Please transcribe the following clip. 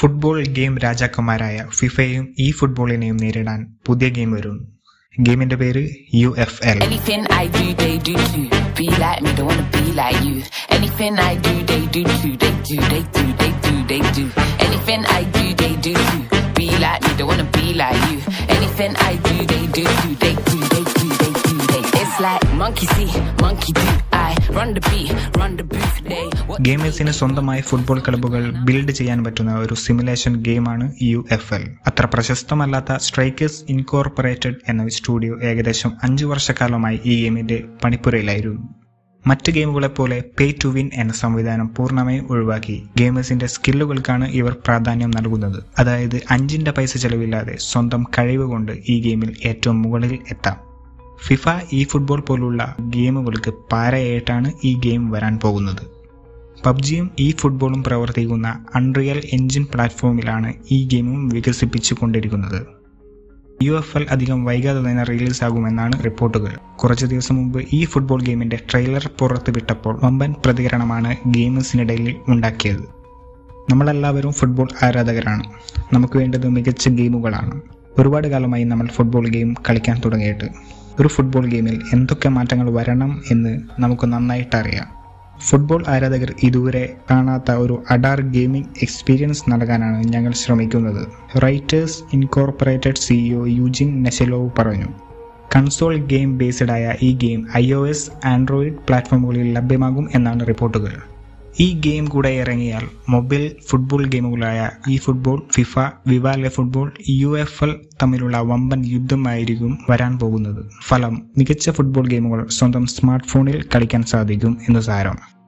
Football game രാജാക്കന്മാരായ ഫിഫയെയും ഈ ഫുട്ബോളിനെയും നേരിടാൻ പുതിയ ഗെയിം വരുന്നു ഗെയിമിന്റെ പേര് U F L Anything I do, they do too. Be like me, don't wanna be like you. Anything I do, they do too. They do, they do, they do, they do. Anything I do, they do too. Be like me, don't wanna be like you. Anything I do, they do too. They do, they do, they do, they. It's like monkey see, monkey do. I run the beat, run the booth. They what ഗെയിമേഴ്സിന് സ്വന്തമായി football ക്ലബ്ബുകൾ build ചെയ്യാൻ പറ്റുന്ന ഒരു simulation ഗെയിമാണ് U F L അത്ര പ്രശസ്തമല്ലാത്ത strikers incorporated എന്ന സ്റ്റുഡിയോ ഏകദേശം അഞ്ചു വർഷക്കാലമായി ഈ ഗെയിമിന്റെ പണിപ്പുരയിലായിരുന്നു മറ്റ് ഗെയിമുകളെപ്പോലെ പേ ടു വിൻ എന്ന സംവിധാനം പൂർണ്ണമായും ഒഴിവാക്കി ഗെയിമേഴ്സിന്റെ സ്കില്ലുകൾക്കാണ് ഇവർ പ്രാധാന്യം നൽകുന്നത് അതായത് അഞ്ചിന്റെ പൈസ ചെലവില്ലാതെ സ്വന്തം കഴിവ് കൊണ്ട് ഈ ഗെയിമിൽ ഏറ്റവും മുകളിൽ എത്താം ഫിഫ ഇ ഫുട്ബോൾ പോലുള്ള ഗെയിമുകൾക്ക് പാരയായിട്ടാണ് ഈ ഗെയിം വരാൻ പോകുന്നത് പബ്ജിയും ഈ ഫുട്ബോളും പ്രവർത്തിക്കുന്ന അൺറിയൽ എഞ്ചിൻ പ്ലാറ്റ്ഫോമിലാണ് ഈ ഗെയിമും വികസിപ്പിച്ചു കൊണ്ടിരിക്കുന്നത് യു എഫ് എൽ അധികം വൈകാതെ തന്നെ റിലീസ് ആകുമെന്നാണ് റിപ്പോർട്ടുകൾ കുറച്ചു ദിവസം മുമ്പ് ഈ ഫുട്ബോൾ ഗെയിമിന്റെ ട്രെയിലർ പുറത്തുവിട്ടപ്പോൾ വമ്പൻ പ്രതികരണമാണ് ഗെയിമേഴ്സിനിടയിൽ ഉണ്ടാക്കിയത് നമ്മളെല്ലാവരും ഫുട്ബോൾ ആരാധകരാണ് നമുക്ക് വേണ്ടത് മികച്ച ഗെയിമുകളാണ് ഒരുപാട് കാലമായി നമ്മൾ ഫുട്ബോൾ ഗെയിം കളിക്കാൻ തുടങ്ങിയിട്ട് ഒരു ഫുട്ബോൾ ഗെയിമിൽ എന്തൊക്കെ മാറ്റങ്ങൾ വരണം എന്ന് നമുക്ക് നന്നായിട്ട് അറിയാം ഫുട്ബോൾ ആരാധകർ ഇതുവരെ കാണാത്ത ഒരു അഡാർ ഗെയിമിംഗ് എക്സ്പീരിയൻസ് നൽകാനാണ് ഞങ്ങൾ ശ്രമിക്കുന്നത് writers incorporated CEO Eugene Neselov പറഞ്ഞു കൺസോൾ ഗെയിം ബേസ്ഡ് ആയ ഈ game I O S Android പ്ലാറ്റ്ഫോമുകളിൽ ലഭ്യമാകും എന്നാണ് റിപ്പോർട്ടുകൾ ഈ ഗെയിം കൂടെ ഇറങ്ങിയാൽ മൊബൈൽ ഫുട്ബോൾ ഗെയിമുകളായ ഈ football FIFA vive le football U F L തമ്മിലുള്ള വമ്പൻ യുദ്ധമായിരിക്കും വരാൻ പോകുന്നത് ഫലം മികച്ച ഫുട്ബോൾ ഗെയിമുകൾ സ്വന്തം സ്മാർട്ട് ഫോണിൽ കളിക്കാൻ സാധിക്കും എന്ന് സാരം